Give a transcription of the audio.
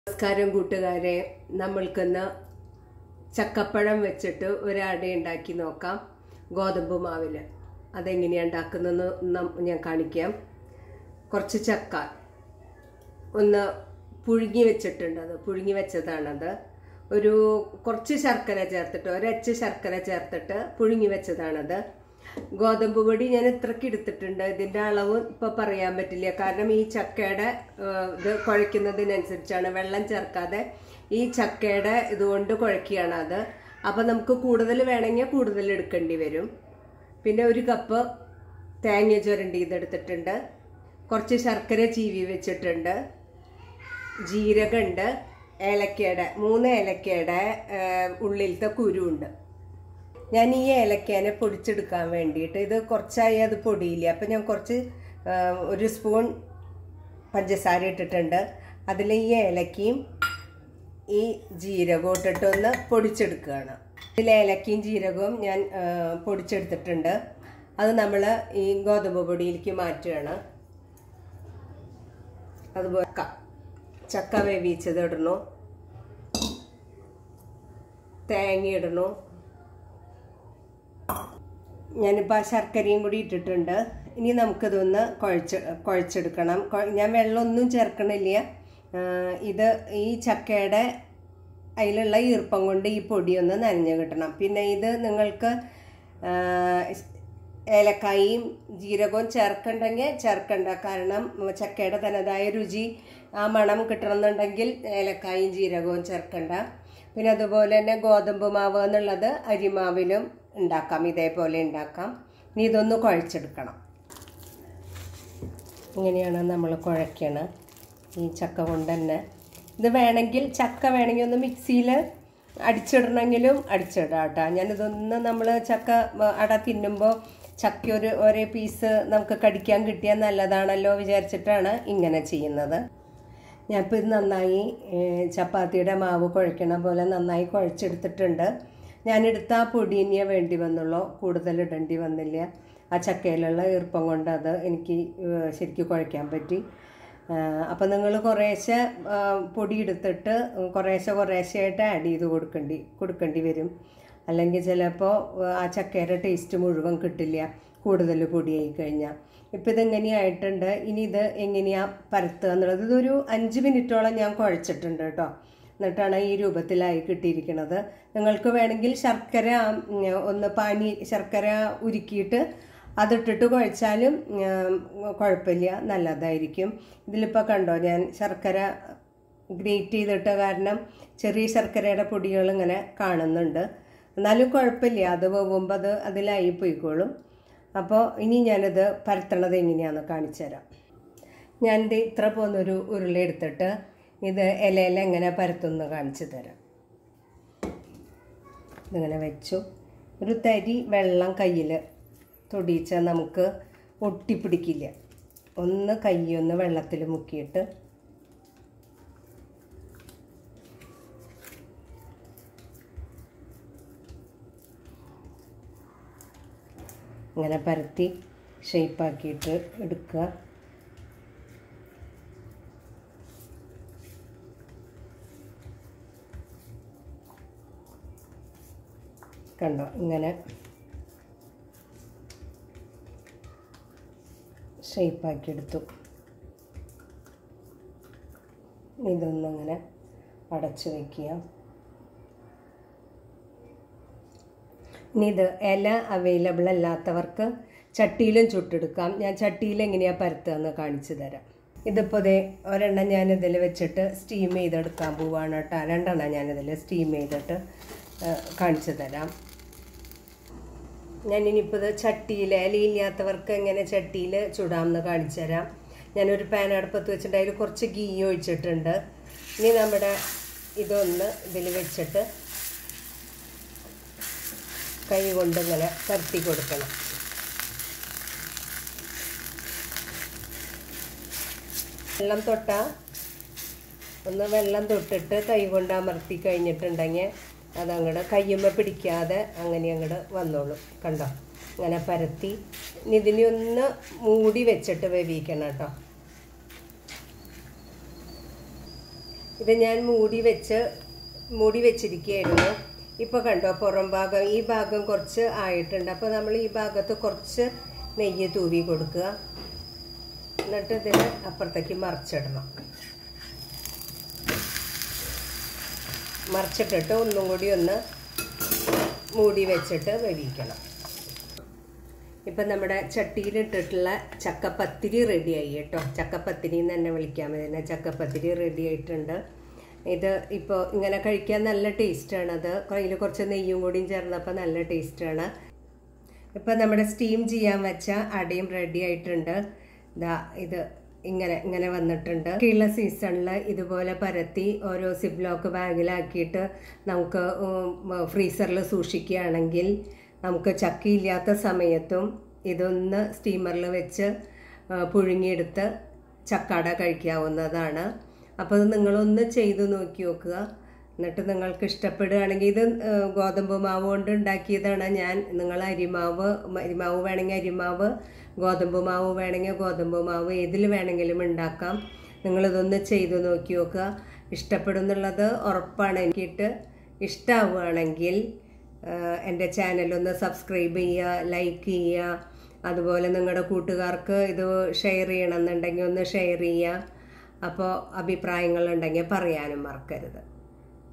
നമസ്കാരം കൂട്ടുകാരെ നമ്മൾക്കിന്ന് ചക്കപ്പഴം വെച്ചിട്ട് ഒരു അട ഉണ്ടാക്കി നോക്കാം ഗോതമ്പ് മാവിൽ അതെങ്ങനെയാണ് ഉണ്ടാക്കുന്നതെന്ന് നം- ഞാൻ കാണിക്കാം കുറച്ച് ചക്ക ഒന്ന് പുഴുങ്ങി വെച്ചിട്ടുണ്ട് അത് പുഴുങ്ങി വെച്ചതാണത് ഒരു കുറച്ച് ശർക്കര ചേർത്തിട്ട് ഒരച്ച് ശർക്കര ചേർത്തിട്ട് പുഴുങ്ങി വെച്ചതാണത് ഗോതമ്പ് പൊടി ഞാൻ ഇത്രയ്ക്ക് എടുത്തിട്ടുണ്ട് ഇതിൻ്റെ അളവ് ഇപ്പോൾ പറയാൻ പറ്റില്ല കാരണം ഈ ചക്കയുടെ ആ, ഇത് കുഴയ്ക്കുന്നതിനനുസരിച്ചാണ് വെള്ളം ചേർക്കാതെ ഈ ചക്കയുടെ ഇതുകൊണ്ട് കുഴക്കുകയാണ് അത് അപ്പോൾ നമുക്ക് കൂടുതൽ വേണമെങ്കിൽ കൂടുതൽ എടുക്കേണ്ടി വരും പിന്നെ ഒരു കപ്പ് തേങ്ങ ചുരണ്ടി ഇതെടുത്തിട്ടുണ്ട് കുറച്ച് ശർക്കര ചീവി വെച്ചിട്ടുണ്ട് ജീരകമുണ്ട് ഏലക്കയുടെ മൂന്ന് ഏലക്കയുടെ ആ, ഉള്ളിലത്തെ കുരുണ്ട് ഞാൻ ഈ ഏലക്കേനെ പൊടിച്ചെടുക്കാൻ വേണ്ടിയിട്ട് ഇത് കുറച്ചായി അത് പൊടിയില്ല അപ്പം ഞാൻ കുറച്ച് ആ, ഒരു സ്പൂൺ പഞ്ചസാര ഇട്ടിട്ടുണ്ട് അതിൽ ഈ ഏലക്കയും ഈ ജീരകവും ഇട്ടിട്ടൊന്ന് പൊടിച്ചെടുക്കുകയാണ് ഇതിൽ ഏലക്കയും ജീരകവും ഞാൻ ആ, പൊടിച്ചെടുത്തിട്ടുണ്ട് അത് നമ്മൾ ഈ ഗോതമ്പ് പൊടിയിലേക്ക് മാറ്റുകയാണ് അതുപോലെ ചക്ക ചക്ക വേവിച്ചത് ഇടണു തേങ്ങ ഇടണു ഞാനിപ്പോൾ ആ ശർക്കരയും കൂടി ഇട്ടിട്ടുണ്ട് ഇനി നമുക്കിതൊന്ന് കുഴച്ച് കുഴച്ചെടുക്കണം കൊ- ഞാൻ വെള്ളമൊന്നും ചേർക്കണില്ല ആ, ഇത് ഈ ചക്കയുടെ അതിലുള്ള ഈർപ്പം കൊണ്ട് ഈ പൊടിയൊന്ന് നനഞ്ഞു കിട്ടണം പിന്നെ ഇത് നിങ്ങൾക്ക് ആ, ഏലക്കായും ജീരകവും ചേർക്കണ്ടെങ്കിൽ ചേർക്കണ്ട കാരണം ചക്കയുടെ തനതായ രുചി ആ മണം കിട്ടണമെന്നുണ്ടെങ്കിൽ ഏലക്കായും ജീരകവും ചേർക്കണ്ട പിന്നെ അതുപോലെ തന്നെ ഗോതമ്പ് മാവ് എന്നുള്ളത് അരിമാവിലും ഉണ്ടാക്കാം ഇതേപോലെ ഉണ്ടാക്കാം ഇനി ഇതൊന്ന് കുഴച്ചെടുക്കണം ഇങ്ങനെയാണ് നമ്മൾ കുഴയ്ക്കണത് ഈ ചക്ക കൊണ്ട് തന്നെ ഇത് വേണമെങ്കിൽ ചക്ക വേണമെങ്കിൽ ഒന്ന് മിക്സിയിൽ അടിച്ചിടണമെങ്കിലും അടിച്ചിടാം കേട്ടോ ഞാനിതൊന്ന് നമ്മൾ ചക്ക വ- അട തിന്നുമ്പോൾ ചക്ക ഒരു ഒരേ പീസ് നമുക്ക് കടിക്കാൻ കിട്ടിയാൽ നല്ലതാണല്ലോ വിചാരിച്ചിട്ടാണ് ഇങ്ങനെ ചെയ്യുന്നത് ഞാനിപ്പോൾ ഇത് നന്നായി ഏഹ്, ചപ്പാത്തിയുടെ മാവ് കുഴക്കണ പോലെ നന്നായി കുഴച്ചെടുത്തിട്ടുണ്ട് ഞാനെടുത്ത ആ പൊടി തന്നെയേ വേണ്ടി വന്നുള്ളൂ കൂടുതൽ ഇടേണ്ടി വന്നില്ല ആ ചക്കയിലുള്ള ഈർപ്പം കൊണ്ട് അത് എനിക്ക് ഏഹ്, ശരിക്കും കുഴയ്ക്കാൻ പറ്റി അപ്പം നിങ്ങൾ കുറേശ്ശെ ആ, പൊടി എടുത്തിട്ട് കുറേശ്ശെ കുറേശ്ശെയായിട്ട് ആഡ് ചെയ്ത് കൊടുക്കേണ്ടി കൊടുക്കേണ്ടി വരും അല്ലെങ്കിൽ ചിലപ്പോൾ ആ ചക്കയുടെ ടേസ്റ്റ് മുഴുവൻ കിട്ടില്ല കൂടുതൽ പൊടിയായി കഴിഞ്ഞാൽ ഇപ്പം ഇതെങ്ങനെയായിട്ടുണ്ട് ഇനി ഇത് എങ്ങനെയാ പരത്തുക എന്നുള്ളത് ഇതൊരു അഞ്ച് മിനിറ്റോളം ഞാൻ കുഴച്ചിട്ടുണ്ട് കേട്ടോ എന്നിട്ടാണ് ഈ രൂപത്തിലായി കിട്ടിയിരിക്കുന്നത് നിങ്ങൾക്ക് വേണമെങ്കിൽ ശർക്കര ഉം, ഒന്ന് പാനി ശർക്കര ഉരുക്കിയിട്ട് അതിട്ടിട്ട് കുഴച്ചാലും ഉം, കുഴപ്പമില്ല നല്ലതായിരിക്കും ഇതിലിപ്പോൾ കണ്ടോ ഞാൻ ശർക്കര ഗ്രേറ്റ് ചെയ്തിട്ട കാരണം ചെറിയ ശർക്കരയുടെ പൊടികൾ ഇങ്ങനെ കാണുന്നുണ്ട് എന്നാലും കുഴപ്പമില്ല അത് വെവുമ്പോൾ അത് അതിലായി പോയിക്കോളും അപ്പോൾ ഇനി ഞാനത് പരത്തണത് എങ്ങനെയാണെന്ന് കാണിച്ചു തരാം ഞാൻ ഇത് ഇത്ര പോന്നൊരു ഉരുള എടുത്തിട്ട് ഇത് ഇലയിൽ എങ്ങനെ പരത്തുമെന്ന് കാണിച്ചു തരാം ഇതിങ്ങനെ വെച്ചു ഒരു തരി വെള്ളം കയ്യിൽ തൊടിയിച്ചാൽ നമുക്ക് ഒട്ടിപ്പിടിക്കില്ല ഒന്ന് കൈയൊന്ന് വെള്ളത്തിൽ മുക്കിയിട്ട് ഇങ്ങനെ പരത്തി ഷേപ്പാക്കിയിട്ട് എടുക്കുക കണ്ടോ ഇങ്ങനെ ഷേപ്പാക്കി എടുത്തു ഇതൊന്നങ്ങനെ അടച്ചു വയ്ക്കുക ഇനി ഇത് ഇല അവൈലബിൾ അല്ലാത്തവർക്ക് ചട്ടിയിലും ചുട്ടെടുക്കാം ഞാൻ ചട്ടിയിൽ എങ്ങനെയാണ് പരത്തുകയെന്ന് കാണിച്ചു തരാം ഇതിപ്പോൾ ഇതേ ഒരെണ്ണം ഞാൻ ഇതിൽ വെച്ചിട്ട് സ്റ്റീം ചെയ്തെടുക്കാൻ പോവാണ് കേട്ടോ രണ്ടെണ്ണം ഞാനിതിൽ സ്റ്റീം ചെയ്തിട്ട് ആ, കാണിച്ചു തരാം ഞാൻ ഇനിയിപ്പോൾ ഇത് ചട്ടിയിൽ ഇലയില്ലാത്തവർക്ക് എങ്ങനെ ചട്ടിയിൽ ചുടാമെന്ന് കാണിച്ചു തരാം ഞാനൊരു പാൻ അടുപ്പത്ത് വെച്ചിട്ട് അതിൽ കുറച്ച് ഗീ ഒഴിച്ചിട്ടുണ്ട് ഇനി നമ്മുടെ ഇതൊന്ന് ഇതിൽ വെച്ചിട്ട് കൈ കൊണ്ട് ഇങ്ങനെ പരത്തി കൊടുക്കണം വെള്ളം തൊട്ടാ ഒന്ന് വെള്ളം തൊട്ടിട്ട് കൈ കൊണ്ട് അമർത്തി കഴിഞ്ഞിട്ടുണ്ടെങ്കിൽ അതങ്ങോട്ട് കയ്യുമ്മ പിടിക്കാതെ അങ്ങനെ അങ്ങോട്ട് വന്നോളും കണ്ടോ അങ്ങനെ പരത്തി ഇനി ഇതിനെ ഒന്ന് മൂടി വെച്ചിട്ട് വേവിക്കണം കേട്ടോ ഇത് ഞാൻ മൂടി വെച്ച് മൂടി വെച്ചിരിക്കുകയായിരുന്നു ഇപ്പോൾ കണ്ടോ പുറം ഭാഗം ഈ ഭാഗം കുറച്ച് ആയിട്ടുണ്ട് അപ്പോൾ നമ്മൾ ഈ ഭാഗത്ത് കുറച്ച് നെയ്യ് തൂവി കൊടുക്കുക എന്നിട്ട് ഇതിന് അപ്പുറത്തേക്ക് മറിച്ചിടണം മറിച്ചിട്ടിട്ട് ഒന്നും കൂടി ഒന്ന് മൂടി വെച്ചിട്ട് വേവിക്കണം ഇപ്പം നമ്മുടെ ചട്ടിയിലിട്ടിട്ടുള്ള ചക്കപ്പത്തിരി റെഡിയായി കേട്ടോ ചക്കപ്പത്തിരി എന്ന് തന്നെ വിളിക്കാൻ പറ്റുന്ന ചക്കപ്പത്തിരി റെഡി ആയിട്ടുണ്ട് ഇത് ഇപ്പോൾ ഇങ്ങനെ കഴിക്കാൻ നല്ല ടേസ്റ്റാണ് അത് അതിൽ കുറച്ച് നെയ്യും കൂടിയും ചേർന്നപ്പോൾ നല്ല ടേസ്റ്റാണ് ഇപ്പം നമ്മുടെ സ്റ്റീം ചെയ്യാൻ വെച്ച അടയും റെഡി ആയിട്ടുണ്ട് ഇതാ ഇത് ഇങ്ങനെ ഇങ്ങനെ വന്നിട്ടുണ്ട് കീഴ സീസണിൽ ഇതുപോലെ പരത്തി ഓരോ സിബ്ലോക്ക് ബാഗിലാക്കിയിട്ട് നമുക്ക് ഫ്രീസറിൽ സൂക്ഷിക്കുകയാണെങ്കിൽ നമുക്ക് ചക്കയില്ലാത്ത സമയത്തും ഇതൊന്ന് സ്റ്റീമറിൽ വെച്ച് പുഴുങ്ങിയെടുത്ത് ചക്കട കഴിക്കാവുന്നതാണ് അപ്പോൾ അത് നിങ്ങളൊന്ന് ചെയ്ത് നോക്കി നോക്കുക എന്നിട്ട് നിങ്ങൾക്ക് ഇഷ്ടപ്പെടുകയാണെങ്കിൽ ഇത് ഗോതമ്പ് മാവ് കൊണ്ട് ഉണ്ടാക്കിയതാണ് ഞാൻ നിങ്ങൾ അരിമാവ് അരിമാവ് വേണമെങ്കിൽ അരിമാവ് ഗോതമ്പ് മാവ് വേണമെങ്കിൽ ഗോതമ്പ് മാവ് ഏതിൽ വേണമെങ്കിലും ഉണ്ടാക്കാം നിങ്ങളിതൊന്ന് ചെയ്ത് നോക്കി നോക്കുക ഇഷ്ടപ്പെടുന്നുള്ളത് ഉറപ്പാണ് എനിക്കിട്ട് ഇഷ്ടമാവുകയാണെങ്കിൽ എൻ്റെ ചാനലൊന്ന് സബ്സ്ക്രൈബ് ചെയ്യുക ലൈക്ക് ചെയ്യുക അതുപോലെ നിങ്ങളുടെ കൂട്ടുകാർക്ക് ഇത് ഷെയർ ചെയ്യണമെന്നുണ്ടെങ്കിൽ ഒന്ന് ഷെയർ ചെയ്യുക അപ്പോൾ അഭിപ്രായങ്ങളുണ്ടെങ്കിൽ പറയാനും മറക്കരുത്